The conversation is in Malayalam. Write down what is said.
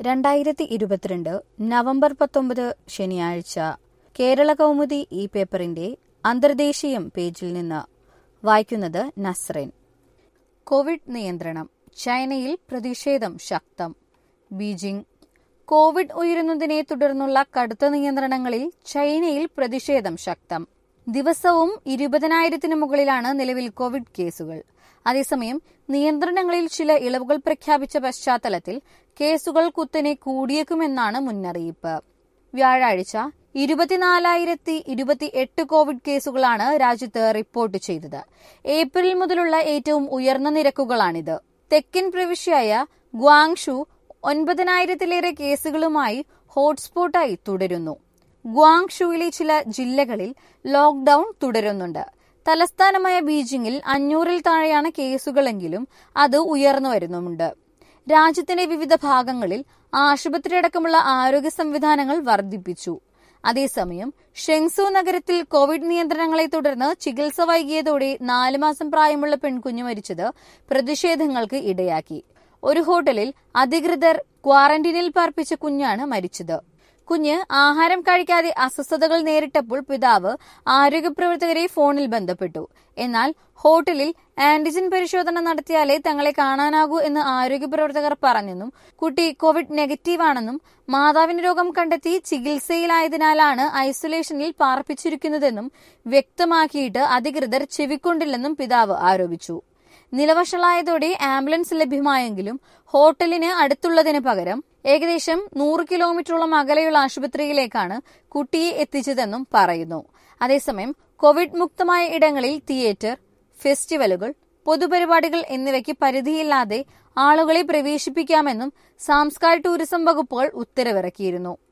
രണ്ടായിരത്തി ഇരുപത്തിരണ്ട് നവംബർ പത്തൊമ്പത് ശനിയാഴ്ച കേരള കൗമുദി ഈ പേപ്പറിന്റെ അന്തർദേശീയം പേജിൽ നിന്ന് വായിക്കുന്നത് നസ്രൻ കോവിഡ് നിയന്ത്രണം ചൈനയിൽ പ്രതിഷേധം ശക്തം ബീജിംഗ് കോവിഡ് ഉയരുന്നതിനെ തുടർന്നുള്ള കടുത്ത നിയന്ത്രണങ്ങളിൽ ചൈനയിൽ പ്രതിഷേധം ശക്തം ദിവസവും ഇരുപതിനായിരത്തിന് മുകളിലാണ് നിലവിൽ കോവിഡ് കേസുകൾ അതേസമയം നിയന്ത്രണങ്ങളിൽ ചില ഇളവുകൾ പ്രഖ്യാപിച്ച പശ്ചാത്തലത്തിൽ കേസുകൾ കുത്തനെ കൂടിയേക്കുമെന്നാണ് മുന്നറിയിപ്പ് വ്യാഴാഴ്ച ഇരുപത്തിനാലായിരത്തി ഇരുപത്തി എട്ട് കോവിഡ് കേസുകളാണ് രാജ്യത്ത് റിപ്പോർട്ട് ചെയ്തത് ഏപ്രിൽ മുതലുള്ള ഏറ്റവും ഉയർന്ന നിരക്കുകളാണിത് തെക്കൻ പ്രവിശ്യയായ ഗ്വാങ്ഷു ഒൻപതിനായിരത്തിലേറെ കേസുകളുമായി ഹോട്ട്സ്പോട്ടായി തുടരുന്നു ഗ്വാങ്ഷുവിലെ ചില ജില്ലകളിൽ ലോക്ഡൌൺ തുടരുന്നുണ്ട് തലസ്ഥാനമായ ബീജിംഗിൽ അഞ്ഞൂറിൽ താഴെയാണ് കേസുകളെങ്കിലും അത് ഉയർന്നു വരുന്നുമുണ്ട് രാജ്യത്തിന്റെ വിവിധ ഭാഗങ്ങളിൽ ആശുപത്രി അടക്കമുള്ള ആരോഗ്യ സംവിധാനങ്ങൾ വർദ്ധിപ്പിച്ചു അതേസമയം ഷെങ്സു നഗരത്തിൽ കോവിഡ് നിയന്ത്രണങ്ങളെ തുടർന്ന് ചികിത്സ വൈകിയതോടെ നാല് മാസം പ്രായമുള്ള പെൺകുഞ്ഞ് മരിച്ചത് പ്രതിഷേധങ്ങൾക്ക് ഇടയാക്കി ഒരു ഹോട്ടലിൽ അധികൃതർ ക്വാറന്റീനിൽ പാർപ്പിച്ച കുഞ്ഞാണ് മരിച്ചത് കുഞ്ഞ് ആഹാരം കഴിക്കാതെ അസ്വസ്ഥതകൾ നേരിട്ടപ്പോൾ പിതാവ് ആരോഗ്യപ്രവർത്തകരെ ഫോണിൽ ബന്ധപ്പെട്ടു എന്നാൽ ഹോട്ടലിൽ ആന്റിജൻ പരിശോധന നടത്തിയാലേ തങ്ങളെ കാണാനാകൂ എന്ന് ആരോഗ്യപ്രവർത്തകർ പറഞ്ഞെന്നും കുട്ടി കോവിഡ് നെഗറ്റീവ് ആണെന്നും മാതാവിന് രോഗം കണ്ടെത്തി ചികിത്സയിലായതിനാലാണ് ഐസൊലേഷനിൽ പാർപ്പിച്ചിരിക്കുന്നതെന്നും വ്യക്തമാക്കിയിട്ട് അധികൃതർ ചെവിക്കൊണ്ടില്ലെന്നും പിതാവ് ആരോപിച്ചു നിലവശലായതോടെ ആംബുലൻസ് ലഭ്യമായെങ്കിലും ഹോട്ടലിന് അടുത്തുള്ളതിന് പകരം ഏകദേശം നൂറ് കിലോമീറ്ററോളം അകലെയുള്ള ആശുപത്രിയിലേക്കാണ് കുട്ടിയെ എത്തിച്ചതെന്നും പറയുന്നു അതേസമയം കോവിഡ് മുക്തമായ ഇടങ്ങളിൽ തിയേറ്റർ ഫെസ്റ്റിവലുകൾ പൊതുപരിപാടികൾ എന്നിവയ്ക്ക് പരിധിയില്ലാതെ ആളുകളെ പ്രവേശിപ്പിക്കാമെന്നും സാംസ്കാരിക ടൂറിസം വകുപ്പുകൾ ഉത്തരവിറക്കിയിരുന്നു